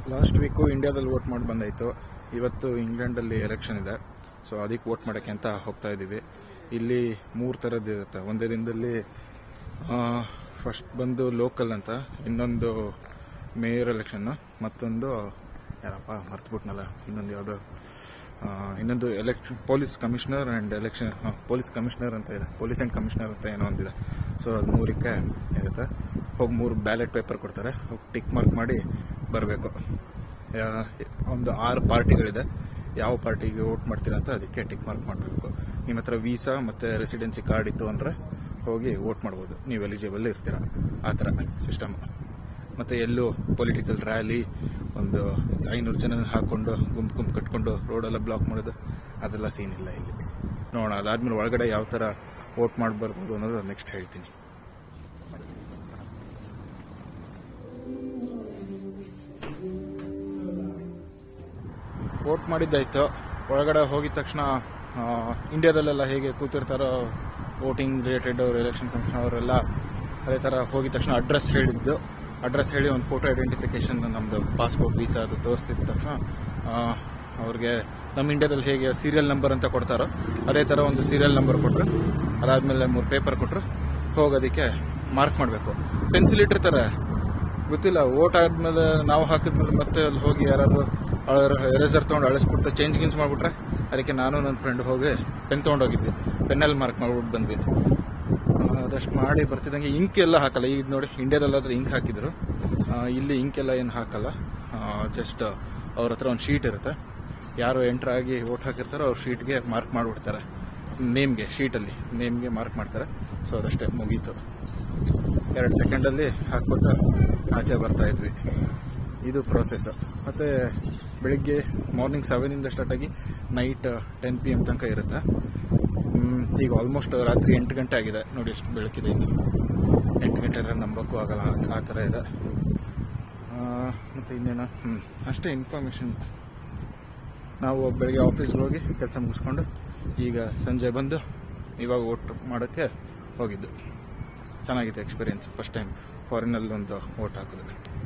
last week ಇಂಡಿಯಾದಲ್ಲಿ vote ಮಾಡಿ ಬಂದಾಯಿತು ಇವತ್ತು ಇಂಗ್ಲೆಂಡಲ್ಲಿ ಎಲೆಕ್ಷನ್ ಇದೆ ಸೊ ಅದಕ್ಕೆ ವೋಟ್ ಮಾಡೋಕ್ಕೆ ಅಂತ ಹೋಗ್ತಾ ಇದ್ದೀವಿ ಇಲ್ಲಿ ಮೂರು ಥರದ್ದು ಇರುತ್ತೆ ಒಂದೇ ದಿನದಲ್ಲಿ ಫಸ್ಟ್ ಬಂದು ಲೋಕಲ್ ಅಂತ ಇನ್ನೊಂದು ಮೇಯರ್ ಎಲೆಕ್ಷನ್ನು ಮತ್ತೊಂದು ಯಾರಪ್ಪ ಮರ್ತುಬಿಟ್ನಲ್ಲ ಇನ್ನೊಂದು ಯಾವುದೋ ಆ, ಇನ್ನೊಂದು election police commissioner and election police commissioner ಅಂತ ಇದೆ ಪೊಲೀಸ್ ಆ್ಯಂಡ್ ಕಮಿಷನರ್ ಅಂತ ಏನೋ ಒಂದಿದೆ ಸೊ ಅದು ಮೂರಕ್ಕೆ ಇರುತ್ತೆ ಹೋಗಿ ಮೂರು ಬ್ಯಾಲೆಟ್ ಪೇಪರ್ ಕೊಡ್ತಾರೆ ಹೋಗಿ ಟಿಕ್ ಮಾರ್ಕ್ ಮಾಡಿ ಬರಬೇಕು ಒಂದು ಆರು ಪಾರ್ಟಿಗಳಿದೆ ಯಾವ ಪಾರ್ಟಿಗೆ ವೋಟ್ ಮಾಡ್ತೀರಾ ಅಂತ ಅದಕ್ಕೆ ಟಿಕ್ ಮಾರ್ಕ್ ಮಾಡಬೇಕು ನಿಮ್ಮ ಹತ್ರ ವೀಸಾ ಮತ್ತು ರೆಸಿಡೆನ್ಸಿ ಕಾರ್ಡ್ ಇತ್ತು ಅಂದರೆ ಹೋಗಿ ವೋಟ್ ಮಾಡ್ಬೋದು ನೀವು ಎಲಿಜಿಬಲ್ ಇರ್ತೀರ ಆ ಥರ ಸಿಸ್ಟಮ್ ಮತ್ತು ಎಲ್ಲೂ ಪೊಲಿಟಿಕಲ್ ರ್ಯಾಲಿ ಒಂದು ಐನೂರು ಜನ ಹಾಕೊಂಡು ಗುಂಪು ಗುಂಪು ಕಟ್ಕೊಂಡು ರೋಡೆಲ್ಲ ಬ್ಲಾಕ್ ಮಾಡೋದು ಅದೆಲ್ಲ ಸೀನ್ ಇಲ್ಲ ಇಲ್ಲಿ ನೋಡೋಣ ಅದಾದ್ಮೇಲೆ ಒಳಗಡೆ ಯಾವ ಥರ ವೋಟ್ ಮಾಡಿ ಬರ್ಬೋದು ಅನ್ನೋದು ನೆಕ್ಸ್ಟ್ ಹೇಳ್ತೀನಿ ವೋಟ್ ಮಾಡಿದ್ದಾಯ್ತು ಒಳಗಡೆ ಹೋಗಿದ ತಕ್ಷಣ ಆ, ಇಂಡಿಯಾದಲ್ಲೆಲ್ಲ ಹೇಗೆ ಕೂತಿರ್ತಾರೋ ವೋಟಿಂಗ್ ರಿಲೇಟೆಡ್ ಅವರು ಎಲೆಕ್ಷನ್ ಕಮಿಷನ್ ಅವರೆಲ್ಲ ಅದೇ ಥರ ಹೋಗಿದ ತಕ್ಷಣ ಅಡ್ರೆಸ್ ಹೇಳಿದ್ದು ಅಡ್ರೆಸ್ ಹೇಳಿ ಒಂದು ಫೋಟೋ ಐಡೆಂಟಿಫಿಕೇಶನ್ ನಮ್ಮದು ಪಾಸ್ಪೋರ್ಟ್ ವೀಸಾ ಅದು ತೋರಿಸಿದ ತಕ್ಷಣ ಆ, ಅವ್ರಿಗೆ ನಮ್ಮ ಇಂಡಿಯಾದಲ್ಲಿ ಹೇಗೆ ಸೀರಿಯಲ್ ನಂಬರ್ ಅಂತ ಕೊಡ್ತಾರೋ ಅದೇ ಥರ ಒಂದು ಸೀರಿಯಲ್ ನಂಬರ್ ಕೊಟ್ಟರು ಅದಾದಮೇಲೆ ಮೂರು ಪೇಪರ್ ಕೊಟ್ಟರು ಹೋಗೋದಕ್ಕೆ ಮಾರ್ಕ್ ಮಾಡಬೇಕು ಪೆನ್ಸಿಲ್ ಇಟ್ಟಿರ್ತಾರೆ ಗೊತ್ತಿಲ್ಲ ವೋಟ್ ಆದ್ಮೇಲೆ ನಾವು ಹಾಕಿದ್ಮೇಲೆ ಮತ್ತೆ ಅಲ್ಲಿ ಹೋಗಿ ಯಾರಾದ್ರು ಎರೇಸರ್ ತೊಗೊಂಡು ಅಳಿಸ್ಬಿಟ್ಟು ಚೇಂಜ್ ಗಿಂಜ್ ಮಾಡ್ಬಿಟ್ರೆ ಅದಕ್ಕೆ ನಾನು ನನ್ನ ಫ್ರೆಂಡ್ ಹೋಗಿ ಪೆನ್ ತೊಗೊಂಡೋಗಿದ್ವಿ ಪೆನ್ನಲ್ಲಿ ಮಾರ್ಕ್ ಮಾಡ್ಬಿಟ್ಟು ಬಂದ್ವಿ ಆ, ಅದಷ್ಟು ಮಾಡಿ ಬರ್ತಿದ್ದಂಗೆ ಇಂಕ್ ಎಲ್ಲ ಹಾಕಲ್ಲ ಈಗ ನೋಡಿ ಇಂಡಿಯಾದಲ್ಲಾದ್ರೆ ಇಂಕ್ ಹಾಕಿದ್ರು ಆ, ಇಲ್ಲಿ ಇಂಕ್ ಎಲ್ಲ ಏನು ಹಾಕಲ್ಲ ಜಸ್ಟ್ ಅವ್ರ ಹತ್ರ ಒಂದು ಶೀಟ್ ಇರುತ್ತೆ ಯಾರು ಎಂಟ್ರ್ ಆಗಿ ವೋಟ್ ಹಾಕಿರ್ತಾರೋ ಅವ್ರ ಶೀಟ್ಗೆ ಮಾರ್ಕ್ ಮಾಡಿಬಿಡ್ತಾರೆ ನೇಮ್ಗೆ ಶೀಟಲ್ಲಿ ನೇಮ್ಗೆ ಮಾರ್ಕ್ ಮಾಡ್ತಾರೆ ಸೊ ಅದಷ್ಟೇ ಮುಗೀತು ಎರಡು ಸೆಕೆಂಡಲ್ಲಿ ಹಾಕ್ಬಿಟ್ಟು ಆಚೆ ಬರ್ತಾ ಇದ್ವಿ ಇದು ಪ್ರೋಸೆಸ್ ಮತ್ತೆ ಬೆಳಿಗ್ಗೆ ಮಾರ್ನಿಂಗ್ ಸೆವೆನಿಂದ ಸ್ಟಾರ್ಟ್ ಆಗಿ ನೈಟ್ ಟೆನ್ ಪಿ ಎಮ್ ತನಕ ಇರುತ್ತೆ ಹ್ಮ್, ಈಗ ಆಲ್ಮೋಸ್ಟ್ ರಾತ್ರಿ ಎಂಟು ಗಂಟೆ ಆಗಿದೆ ನೋಡಿ ಎಷ್ಟು ಬೆಳಕಿದೆ ಇನ್ನು ಎಂಟು ಗಂಟೆ ನಂಬಕ್ಕೂ ಆಗಲ್ಲ ಆ- ಆ ಥರ ಇದೆ ಆ, ಮತ್ತೆ ಇನ್ನೇನು ಹ್ಞೂ ಅಷ್ಟೇ ಇನ್ಫಾರ್ಮೇಷನ್ ನಾವು ಬೆಳಗ್ಗೆ ಆಫೀಸ್ಗೆ ಹೋಗಿ ಕೆಲಸ ಮುಗಿಸ್ಕೊಂಡು ಈಗ ಸಂಜೆ ಬಂದು ಇವಾಗ ವೋಟ್ ಮಾಡೋಕ್ಕೆ ಹೋಗಿದ್ದು ಚೆನ್ನಾಗಿತ್ತು ಎಕ್ಸ್ಪೀರಿಯನ್ಸ್ ಫಸ್ಟ್ ಟೈಮ್ ಫಾರಿನಲ್ಲಿ ಒಂದು ವೋಟ್ ಹಾಕಿದ್ರೆ